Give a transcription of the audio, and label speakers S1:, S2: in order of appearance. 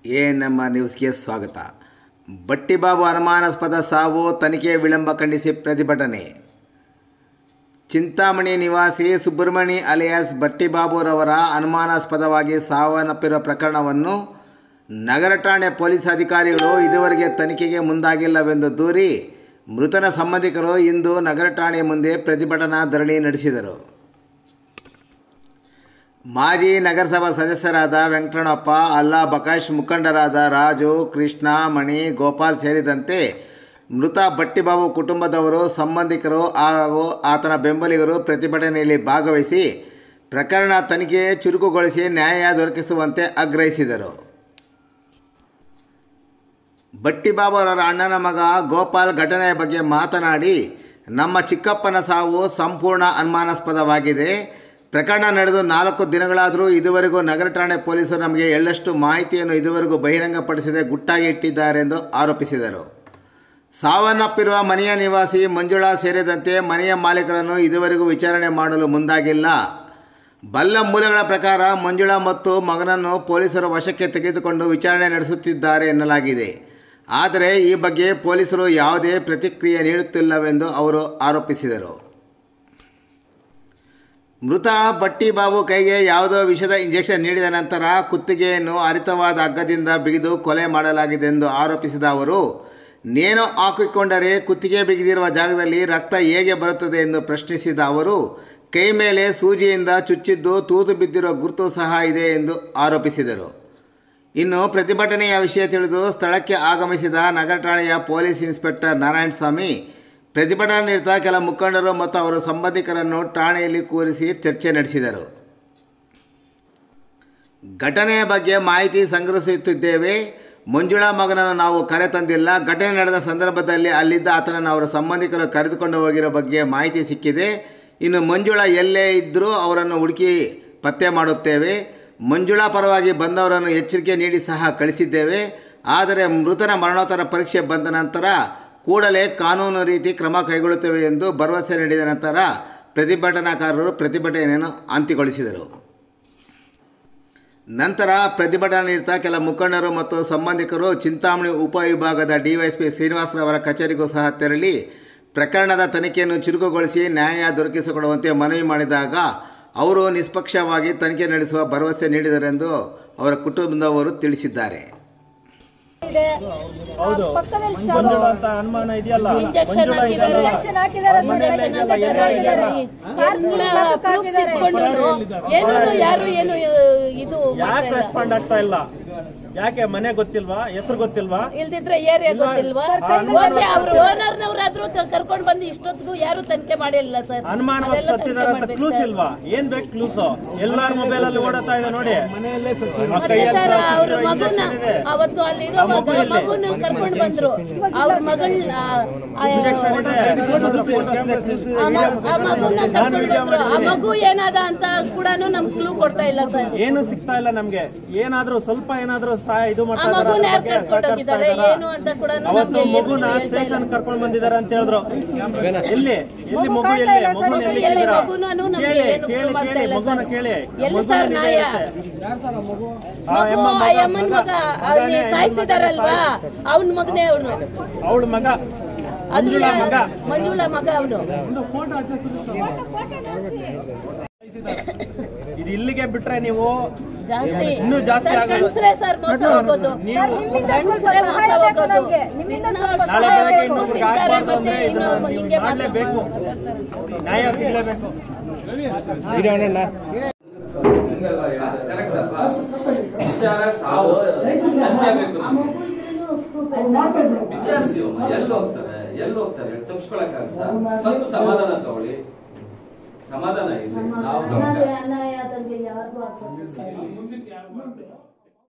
S1: A ನಮ್ಮ ನ್ಯೂಸ್ಗೆ ಸ್ವಾಗತ ಬಟ್ಟಿಬಾಬು ಅನುಮಾನಾಸ್ಪದ ಸಾವು ತನಿಖೆ ವಿಳಂಬ ಖಂಡಿಸಿ ಪ್ರತಿಭಟನೆ ಚಿಂತಾಮಣಿ ನಿವಾಸಿ ಸುಬ್ರಹ್ಮಣಿ ಅಲಿಯಾಸ್ ಬಟ್ಟಿಬಾಬುರವರ ಅನುಮಾನಾಸ್ಪದವಾಗಿ ಸಾವನ್ನಪ್ಪಿರುವ ಪ್ರಕರಣವನ್ನು ನಗರ ಠಾಣೆ ಪೊಲೀಸ್ ಅಧಿಕಾರಿಗಳು ಇದುವರೆಗೆ ತನಿಖೆಗೆ ಮುಂದಾಗಿಲ್ಲವೆಂದು ದೂರಿ ಮೃತನ ಸಂಬಂಧಿಕರು ಇಂದು ನಗರ ಠಾಣೆ ಮುಂದೆ ಪ್ರತಿಭಟನಾ ಧರಣಿ ನಡೆಸಿದರು ಮಾಜಿ ನಗರಸಭಾ ಸದಸ್ಯರಾದ ವೆಂಕಟರಮಣಪ್ಪ ಅಲ್ಲಾ ಬಕಾಶ್ ಮುಖಂಡರಾದ ರಾಜು ಕೃಷ್ಣ ಮಣಿ ಗೋಪಾಲ್ ಸೇರಿದಂತೆ ಮೃತ ಬಟ್ಟಿಬಾಬು ಕುಟುಂಬದವರು ಸಂಬಂಧಿಕರು ಹಾಗೂ ಆತನ ಬೆಂಬಲಿಗರು ಪ್ರತಿಭಟನೆಯಲ್ಲಿ ಭಾಗವಹಿಸಿ ಪ್ರಕರಣ ತನಿಖೆ ಚುರುಕುಗೊಳಿಸಿ ನ್ಯಾಯ ದೊರಕಿಸುವಂತೆ ಆಗ್ರಹಿಸಿದರು ಬಟ್ಟಿಬಾಬು ಅವರ ಅಣ್ಣನ ಮಗ ಗೋಪಾಲ್ ಘಟನೆಯ ಬಗ್ಗೆ ಮಾತನಾಡಿ ನಮ್ಮ ಚಿಕ್ಕಪ್ಪನ ಸಾವು ಸಂಪೂರ್ಣ ಅನುಮಾನಾಸ್ಪದವಾಗಿದೆ ಪ್ರಕರಣ ನಡೆದು ನಾಲ್ಕು ದಿನಗಳಾದರೂ ಇದುವರೆಗೂ ನಗರ ಠಾಣೆ ಪೊಲೀಸರು ನಮಗೆ ಎಳ್ಳಷ್ಟು ಮಾಹಿತಿಯನ್ನು ಇದುವರೆಗೂ ಬಹಿರಂಗಪಡಿಸದೆ ಗುಟ್ಟಾಗಿ ಇಟ್ಟಿದ್ದಾರೆಂದು ಆರೋಪಿಸಿದರು ಸಾವನ್ನಪ್ಪಿರುವ ಮನೆಯ ನಿವಾಸಿ ಮಂಜುಳಾ ಸೇರಿದಂತೆ ಮನೆಯ ಮಾಲೀಕರನ್ನು ಇದುವರೆಗೂ ವಿಚಾರಣೆ ಮಾಡಲು ಮುಂದಾಗಿಲ್ಲ ಬಲ್ಲ ಮೂಲಗಳ ಪ್ರಕಾರ ಮಂಜುಳಾ ಮತ್ತು ಮಗನನ್ನು ಪೊಲೀಸರು ವಶಕ್ಕೆ ತೆಗೆದುಕೊಂಡು ವಿಚಾರಣೆ ನಡೆಸುತ್ತಿದ್ದಾರೆ ಎನ್ನಲಾಗಿದೆ ಆದರೆ ಈ ಬಗ್ಗೆ ಪೊಲೀಸರು ಯಾವುದೇ ಪ್ರತಿಕ್ರಿಯೆ ನೀಡುತ್ತಿಲ್ಲವೆಂದು ಅವರು ಆರೋಪಿಸಿದರು ಮೃತ ಬಟ್ಟಿ ಬಾಬು ಕೈಗೆ ಯಾವುದೋ ವಿಷದ ಇಂಜೆಕ್ಷನ್ ನೀಡಿದ ನಂತರ ಕುತ್ತಿಗೆಯನ್ನು ಹರಿತವಾದ ಹಗ್ಗದಿಂದ ಬಿಗಿದು ಕೊಲೆ ಮಾಡಲಾಗಿದೆ ಎಂದು ಆರೋಪಿಸಿದ ಅವರು ನೇಣು ಹಾಕಿಕೊಂಡರೆ ಕುತ್ತಿಗೆ ಬಿಗಿದಿರುವ ಜಾಗದಲ್ಲಿ ರಕ್ತ ಹೇಗೆ ಬರುತ್ತದೆ ಎಂದು ಪ್ರಶ್ನಿಸಿದ ಅವರು ಕೈ ಮೇಲೆ ಸೂಜಿಯಿಂದ ಚುಚ್ಚಿದ್ದು ತೂತು ಬಿದ್ದಿರುವ ಗುರುತು ಸಹ ಇದೆ ಎಂದು ಆರೋಪಿಸಿದರು ಇನ್ನು ಪ್ರತಿಭಟನೆಯ ವಿಷಯ ತಿಳಿದು ಸ್ಥಳಕ್ಕೆ ಆಗಮಿಸಿದ ನಗರ ಠಾಣೆಯ ಪೊಲೀಸ್ ಇನ್ಸ್ಪೆಕ್ಟರ್ ನಾರಾಯಣಸ್ವಾಮಿ ಪ್ರತಿಭಟನಾ ನಿರತ ಕೆಲ ಮುಖಂಡರು ಮತ್ತು ಅವರ ಸಂಬಂಧಿಕರನ್ನು ಠಾಣೆಯಲ್ಲಿ ಕೂರಿಸಿ ಚರ್ಚೆ ನಡೆಸಿದರು ಘಟನೆಯ ಬಗ್ಗೆ ಮಾಹಿತಿ ಸಂಗ್ರಹಿಸುತ್ತಿದ್ದೇವೆ ಮಂಜುಳಾ ಮಗನನ್ನು ನಾವು ಕರೆ ತಂದಿಲ್ಲ ಘಟನೆ ನಡೆದ ಸಂದರ್ಭದಲ್ಲಿ ಅಲ್ಲಿದ್ದ ಆತನನ್ನು ಅವರ ಸಂಬಂಧಿಕರು ಕರೆದುಕೊಂಡು ಹೋಗಿರೋ ಬಗ್ಗೆ ಮಾಹಿತಿ ಸಿಕ್ಕಿದೆ ಇನ್ನು ಮಂಜುಳಾ ಎಲ್ಲೇ ಇದ್ದರೂ ಅವರನ್ನು ಹುಡುಕಿ ಪತ್ತೆ ಮಾಡುತ್ತೇವೆ ಮಂಜುಳಾ ಪರವಾಗಿ ಬಂದವರನ್ನು ಎಚ್ಚರಿಕೆ ನೀಡಿ ಸಹ ಕಳಿಸಿದ್ದೇವೆ ಆದರೆ ಮೃತನ ಮರಣೋತ್ತರ ಪರೀಕ್ಷೆ ಬಂದ ನಂತರ ಕೂಡಲೇ ಕಾನೂನು ರೀತಿ ಕ್ರಮ ಕೈಗೊಳ್ಳುತ್ತೇವೆ ಎಂದು ಭರವಸೆ ನೀಡಿದ ನಂತರ ಪ್ರತಿಭಟನಾಕಾರರು ಪ್ರತಿಭಟನೆಯನ್ನು ಅಂತ್ಯಗೊಳಿಸಿದರು ನಂತರ ಪ್ರತಿಭಟನಾ ನಿರತ ಕೆಲ ಮುಖಂಡರು ಮತ್ತು ಸಂಬಂಧಿಕರು ಚಿಂತಾಮಣಿ ಉಪವಿಭಾಗದ ಡಿವೈಎಸ್ಪಿ ಶ್ರೀನಿವಾಸರವರ ಕಚೇರಿಗೂ ಸಹ ತೆರಳಿ ಪ್ರಕರಣದ ತನಿಖೆಯನ್ನು ಚುರುಕುಗೊಳಿಸಿ ನ್ಯಾಯ ದೊರಕಿಸಿಕೊಡುವಂತೆ ಮನವಿ ಮಾಡಿದಾಗ ಅವರು ನಿಷ್ಪಕ್ಷವಾಗಿ ತನಿಖೆ ನಡೆಸುವ ಭರವಸೆ ನೀಡಿದರೆಂದು ಅವರ ಕುಟುಂಬದವರು ತಿಳಿಸಿದ್ದಾರೆ
S2: ಇದೆ
S3: ಹೌದು
S2: ಪಕ್ಕದಲ್ಲಿ
S3: ಮಂಜುಳಾ ಅಂತ ಅನುಮಾನ ಇದೆಯಲ್ಲ
S4: ಇಂಜೆಕ್ಷನ್
S3: ಮಂಜುಳಾ
S4: ಹಾಕಿದ್ದಾರೆ
S2: ಇಂಜೆಕ್ಷನ್ ಹಾಕಿದ್ದಾರೆ ಸರ್.
S4: ಇಂಜೆಕ್ಷನ್ ಹಾಕಿದ್ದಾರೆ ಪ್ರೂಫ್ಸ್ ಇಟ್ಕೊಂಡು ಏನೂ ಯಾರು ಏನು ಇದು ಮಾಡ್ತಾ
S3: ಯಾಕೆ
S4: ಇಲ್ಲ.
S3: ರೆಸ್ಪಾಂಡ್ ಆಗ್ತಾ ಇಲ್ಲ ಯಾಕೆ ಮನೆ ಗೊತ್ತಿಲ್ವಾ ಹೆಸರು ಗೊತ್ತಿಲ್ವಾ
S4: ಇಲ್ದಿದ್ರೆ ಏರಿಯಾ ಗೊತ್ತಿಲ್ವಾ ಓಕೆ ಅವ್ರ ಓನರ್ನವ್ರಾದ್ರೂ ಕರ್ಕೊಂಡ್ ಬಂದು ಇಷ್ಟೊತ್ತಿಗೂ ಯಾರು ತನಿಖೆ ಮಾಡಿಲ್ಲ ಸರ್
S3: ಅನುಮಾನ
S4: ಅದೆಲ್ಲ ತನಿಖೆ
S3: ಸತ್ತಿದಾರ ಅಂತ
S4: ಮಾಡ್ಬೇಕು
S3: ಕ್ಲೂಸ್
S4: ಸರ್.
S3: ಇಲ್ವಾ ಏನ್ ಬೇಕು ಕ್ಲೂಸ್ ಎಲ್ಲಾರ ಮೊಬೈಲ್ ಅಲ್ಲಿ ಓಡತಾ ಇದೆ ನೋಡಿ
S4: ಮತ್ತೆ ಸರ್ ಅವ್ರ ಮಗುನ ಅವತ್ತು ಅಲ್ಲಿರೋ ಮಗ ಮಗುನ ಕರ್ಕೊಂಡ್ ಬಂದ್ರು ಅವ್ರ ಮಗಳನ್ನ ಆ ಮಗುನ ಕರ್ಕೊಂಡ್ ಬಂದ್ರು ಆ ಮಗು ಏನಾದ ಅಂತ ಕೂಡ ನಮ್ ಕ್ಲೂ ಕೊಡ್ತಾ ಇಲ್ಲ ಸರ್
S3: ಏನು ಸಿಗ್ತಾ ಇಲ್ಲ ನಮ್ಗೆ ಏನಾದ್ರೂ ಸ್ವಲ್ಪ ಏನಾದ್ರೂ ಸಹಾಯ ಇದು
S4: ಆ
S3: ಮಾಡ್ತಾ ಇದಾರಾ?
S4: ಮಗುನ ಯಾರು
S3: ಬಗ್ಗೆ
S4: ಕರ್ಕೊಂಡು ಹೋಗಿದ್ದಾರೆ
S3: ಸಹಕರಿಸ್ತಾ
S4: ಏನು ಅಂತ ಕೂಡ
S3: ಅವತ್ತು
S4: ನಮ್ಗೆ
S3: ಮಗುನ
S4: ಏನು ಹೇಳ್ತಾ ಇಲ್ಲ
S3: ಸ್ಟೇಷನ್ ಕರ್ಕೊಂಡ್ ಬಂದಿದ್ದಾರೆ ಅಂತ ಹೇಳಿದ್ರು ಎಲ್ಲಿ ಎಲ್ಲಿ ಮಗು
S2: ಕಾಣ್ತಾ
S3: ಎಲ್ಲಿ
S2: ಇಲ್ಲ ಸರ್.
S3: ಮಗುನ
S4: ಮಗು
S3: ಎಲ್ಲಿ
S4: ಎಲ್ಲಿ
S3: ಇದ್ದೀರಾ?
S4: ಮಗುನೂ ನಮ್ಗೆ
S3: ಕೇಳಿ
S4: ಏನು
S3: ಕೇಳಿ
S4: clue ಮಾಡ್ತಾ
S3: ಕೇಳಿ
S4: ಇಲ್ಲ
S3: ಮಗುನ
S4: ಸರ್.
S3: ಕೇಳಿ
S4: ಎಲ್ಲಿ
S3: ಮಗು
S4: ಸರ್
S3: ಎಲ್ಲಿದೆ
S4: ನಾಯ?
S3: ಅಂತೆ. ಆ
S4: ಮಗು
S3: ಎಮ್ಮ
S4: ಆ
S3: ಮಗ,
S4: ಯಮ್ಮನ್
S3: ಮಗ.
S4: ಮಗ ಅಲ್ಲಿ ಸಾಯಿಸಿದಾರಲ್ವಾ ಅವನ ಮಗನೇ ಅವನು
S3: ಅವಳ ಮಗ
S4: ಅದು
S3: ಮಂಜುಳಾ ಮಗ
S4: ಮಂಜುಳಾ ಮಗ ಅವನು
S3: ಇದು ಇಲ್ಲಿಗೆ ಬಿಟ್ರೆ ನೀವು
S4: ಜಾಸ್ತಿ
S3: ಇನ್ನೂ ಜಾಸ್ತಿ
S4: ಸರ್
S3: ಆಗೋದು.
S4: ಗಂಡಸ್ರೇ ಸರ್ ಮೋಸ ಹೋಗೋದು
S3: ನೀವು
S2: ಸರ್, ನಿಮ್ಮಿಂದ ಸ್ವಲ್ಪ
S4: ಗಂಡಸ್ರೇ ಮೋಸ
S2: ಸಹಾಯ ಬೇಕು
S4: ಹೋಗೋದು
S2: ನಮ್ಗೆ. ನಿಮ್ಮಿಂದ
S4: ಇನ್ನು
S2: ಸ್ವಲ್ಪ
S3: ನಾಳೆ
S2: ಸಹಾಯ
S3: ಬೆಳಗ್ಗೆ
S2: ಬೇಕು.
S3: ಇನ್ನೊಬ್ರಿಗೆ
S4: ತಿಂತಾರೆ
S3: ಆಗ್ಬಾರ್ದು
S4: ಮತ್ತೆ
S3: ಅಂದ್ರೆ
S4: ಇನ್ನು
S3: ಇದನ್ನ
S4: ಹಿಂಗೆ
S3: ಮಾಡ್ಲೇಬೇಕು
S4: ಮಾತಾಡ್ತಾರೆ.
S3: ನ್ಯಾಯ ಸಿಗ್ಲೇಬೇಕು
S5: ವಿಚಾರ ಸಾವು ಸತ್ಯ ಬೇಕು ನಮ್ಗೆ. ವಿಚಾರಿಸ್ತೀವಮ್ಮ ಎಲ್ಲಿ ಹೋಗ್ತಾರೆ ಎಲ್ಲಿ ಹೋಗ್ತಾರೆ ತಪ್ಪಿಸ್ಕೊಳಕ್ಕಾಗುತ್ತಾ ಸ್ವಲ್ಪ ಸಮಾಧಾನ ತಗೊಳ್ಳಿ ಸಮಾಧಾನ ಇಲ್ಲಿ ನಾವು
S4: ಅನಾಥ- ಅನಾಥ ಆದಂಗೆ ಯಾರಿಗೂ ಆಗ್ಬಾರ್ದು ಸರ್.
S5: ಮುಂದಕ್ಕೆ ಯಾರು ಮಾಡ್ತಾರೆ